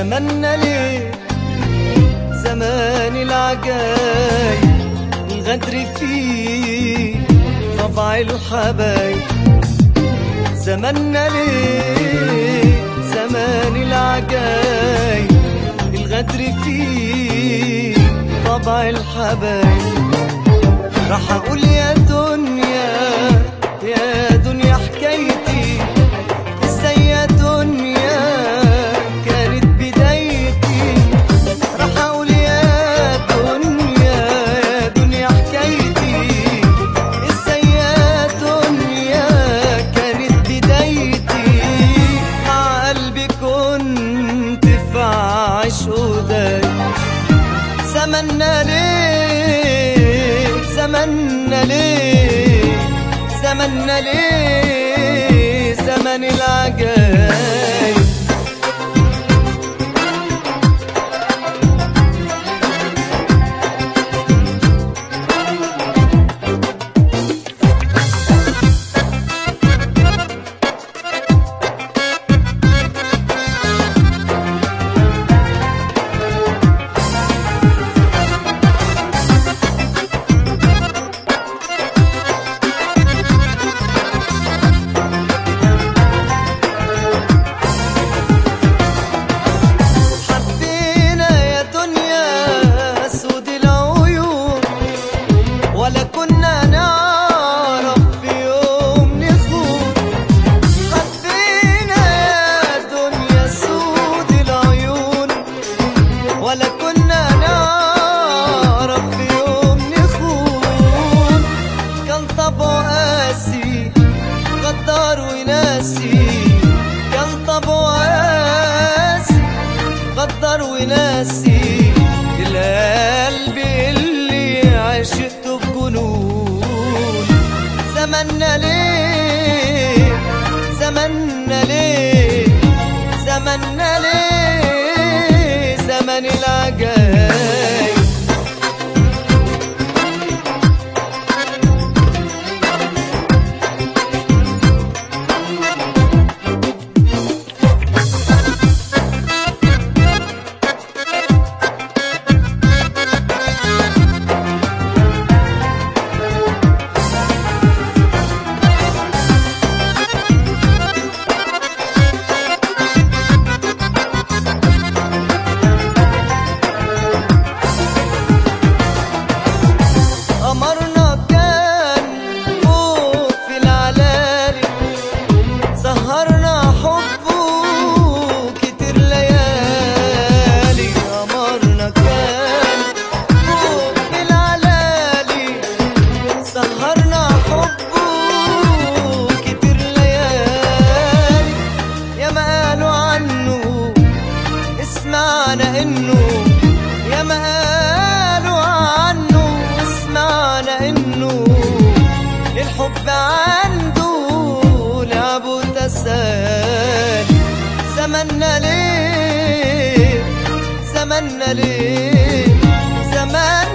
زماننا ليه زمان العجايب الغدر فيه طبع الحبايب زماننا ليه زمان العجايب الغدر فيه طبع الحبايب راح اقول يا دنيا يا دنيا حكايتي ازاي يا دنيا كانت بدايتي راح اقول يا دنيا يا دنيا حكايتي ازاي يا دنيا كانت بدايتي مع قلبي كنت في عشق داي زمنا ليه زمنا ليه زمنا ليه زمن العجايب حبينا يا دنيا سود العيون ولا كنا نعرف في يوم نخون حبينا يا دنيا سود العيون ولا كنا نعرف في يوم نخون كان طبعه قاسي غدار وناسي كان طبعه قاسي غدر وناسي القلب اللي عشقته بجنون زمنا ليه زمنا ليه زمنا ليه زمن العجايب قمرنا كان فوق في العلالي سهرنا حبه كتير ليالي قمرنا كان فوق في العلالي سهرنا حبه كتير ليالي يا ما قالوا عنه اسمعنا انه يا ما قالوا عنه اسمعنا انه الحب عنده لعب وتسالي زمنا ليه زمنا ليه زمان